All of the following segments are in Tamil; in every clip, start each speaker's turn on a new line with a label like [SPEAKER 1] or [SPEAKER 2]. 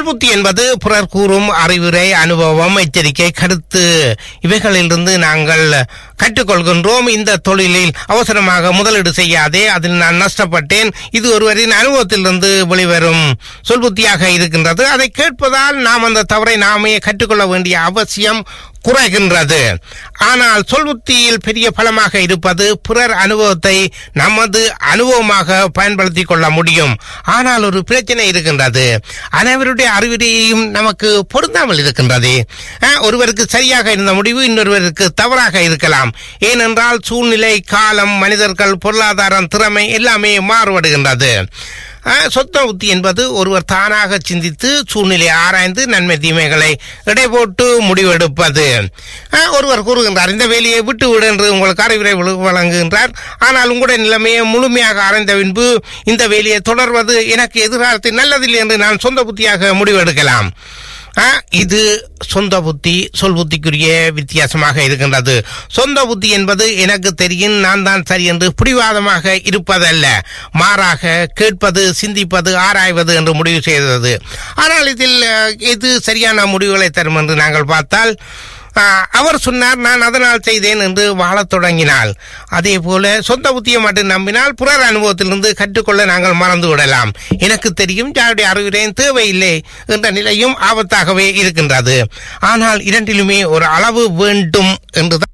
[SPEAKER 1] சொல்புத்தி என்பது பிறர் கூறும் அறிவுரை அனுபவம் எச்சரிக்கை கருத்து இவைகளிலிருந்து நாங்கள் கற்றுக்கொள்கின்றோம் இந்த தொழிலில் அவசரமாக முதலீடு செய்யாதே அதில் நான் நஷ்டப்பட்டேன் இது ஒருவரின் அனுபவத்திலிருந்து வெளிவரும் சொல்புத்தியாக இருக்கின்றது அதை கேட்பதால் நாம் அந்த தவறை நாமே கற்றுக்கொள்ள வேண்டிய அவசியம் குறைகின்றது ஆனால் சொல்புத்தியில் பெரிய பலமாக இருப்பது பிறர் அனுபவத்தை நமது அனுபவமாக பயன்படுத்திக் கொள்ள முடியும் ஆனால் ஒரு பிரச்சனை இருக்கின்றது அனைவருடைய அறிவுரையும் நமக்கு பொருந்தாமல் இருக்கின்றது அஹ், ஒருவருக்கு சரியாக இருந்த முடிவு இன்னொருவருக்கு தவறாக இருக்கலாம் ஏனென்றால் சூழ்நிலை காலம் மனிதர்கள் பொருளாதாரம் திறமை எல்லாமே மாறுபடுகின்றது அஹ், சொத்த புத்தி என்பது ஒருவர் தானாக சிந்தித்து சூழ்நிலை ஆராய்ந்து நன்மை தீமைகளை இடை போட்டு முடிவெடுப்பது அஹ், ஒருவர் கூறுகின்றார் இந்த வேலையை விட்டு விடு என்று உங்களுக்கு அறிவுரை வழு- வழங்குகின்றார் ஆனால் உங்களுடைய நிலைமையை முழுமையாக ஆராய்ந்த பின்பு இந்த வேலையை தொடர்வது எனக்கு எதிர்காலத்தில் நல்லதில்லை என்று நான் சொந்த புத்தியாக முடிவெடுக்கலாம் ஆ, இது சொந்த புத்தி சொல் புத்திக்குரிய வித்தியாசமாக இருக்கின்றது சொந்த புத்தி என்பது எனக்கு தெரியும் நான் தான் சரி என்று பிடிவாதமாக இருப்பதல்ல மாறாக கேட்பது சிந்திப்பது ஆராய்வது என்று முடிவு செய்தது ஆனால் இதில் அஹ், எது சரியான முடிவுகளை தரும் என்று நாங்கள் பார்த்தால் ஆ, அவர் சொன்னார் நான் அதனால் செய்தேன் என்று வாழத் தொடங்கினால் அதே போல சொந்த புத்தியை மட்டும் நம்பினால் புறர் அனுபவத்திலிருந்து கற்றுக்கொள்ள நாங்கள் மறந்து விடலாம் எனக்கு தெரியும் யாருடைய அறிவுரையும் தேவையில்லை என்ற நிலையும் ஆபத்தாகவே இருக்கின்றது ஆனால் இரண்டிலுமே ஒரு அளவு வேண்டும் என்றுதான்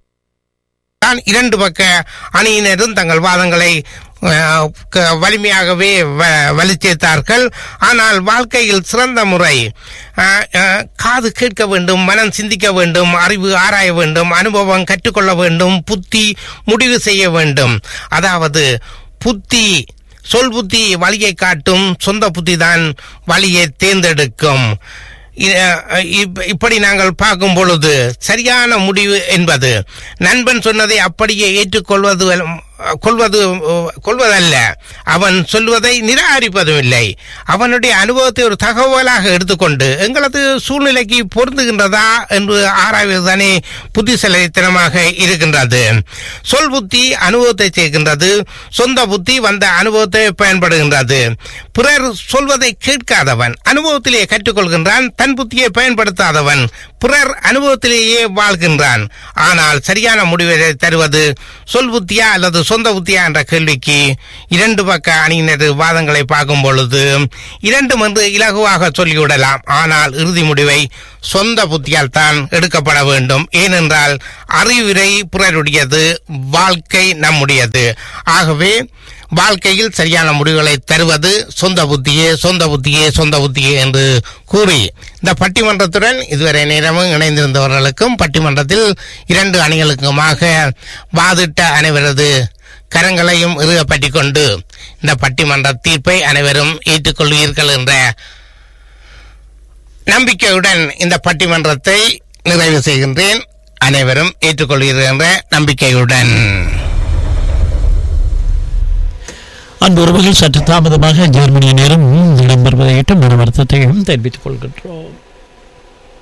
[SPEAKER 1] தான் இரண்டு பக்க அணியினரும் தங்கள் வாதங்களை அஹ், க- வலிமையாகவே வ- வலிச்சேர்த்தார்கள் ஆனால் வாழ்க்கையில் சிறந்த முறை அஹ், அஹ், காது கேட்க வேண்டும் மனம் சிந்திக்க வேண்டும் அறிவு ஆராய வேண்டும் அனுபவம் கற்றுக்கொள்ள வேண்டும் புத்தி முடிவு செய்ய வேண்டும் அதாவது புத்தி சொல் புத்தி வழியை காட்டும் சொந்த புத்தி தான் வழியை தேர்ந்தெடுக்கும் இ- அஹ் இப்ப- இப்படி நாங்கள் பார்க்கும் பொழுது சரியான முடிவு என்பது நண்பன் சொன்னதை அப்படியே ஏற்றுக்கொள்வது வல்- கொள்வது கொள்வதல்ல அவன் சொல்வதை நிராகரிப்பதும் இல்லை அவனுடைய அனுபவத்தை ஒரு தகவலாக எடுத்துக்கொண்டு எங்களது சூழ்நிலைக்கு பொருந்துகின்றதா என்று ஆராய்வதுதானே புத்திசலித்தனமாக இருக்கின்றது சொல் புத்தி அனுபவத்தை சேர்க்கின்றது சொந்த புத்தி வந்த அனுபவத்தை பயன்படுகின்றது பிறர் சொல்வதை கேட்காதவன் அனுபவத்திலே கற்றுக்கொள்கின்றான் தன் புத்தியை பயன்படுத்தாதவன் பிறர் அனுபவத்திலேயே வாழ்கின்றான் ஆனால் சரியான முடிவை தருவது சொல் புத்தியா அல்லது சொந்த புத்தியா என்ற கேள்விக்கு இரண்டு பக்க அணியினர் வாதங்களை பார்க்கும் பொழுது இரண்டும் என்று இலகுவாக சொல்லிவிடலாம் ஆனால் இறுதி முடிவை சொந்த புத்தியால் தான் எடுக்கப்பட வேண்டும் ஏனென்றால் அறிவுரை பிறருடையது வாழ்க்கை நம்முடையது ஆகவே வாழ்க்கையில் சரியான முடிவுகளை தருவது சொந்த புத்தியே சொந்த புத்தியே சொந்த புத்தியே என்று கூறி இந்த பட்டிமன்றத்துடன் இதுவரை நேரமும் இணைந்திருந்தவர்களுக்கும் பட்டிமன்றத்தில் இரண்டு அணிகளுக்குமாக வாதிட்ட அனைவரது கரங்களையும் இறுகப்பற்றிக் கொண்டு இந்த பட்டிமன்ற தீர்ப்பை அனைவரும் ஏற்றுக்கொள்வீர்கள் என்ற நம்பிக்கையுடன் இந்த பட்டிமன்றத்தை நிறைவு செய்கின்றேன் அனைவரும் ஏற்றுக்கொள்வீர்கள் என்ற நம்பிக்கையுடன்
[SPEAKER 2] அன்பு உறவுகள் சற்று தாமதமாக ஜெர்மனிய நேரம் இடம்பெறுவதையிட்டு மன வருத்தத்தையும் தெரிவித்துக் கொள்கின்றோம்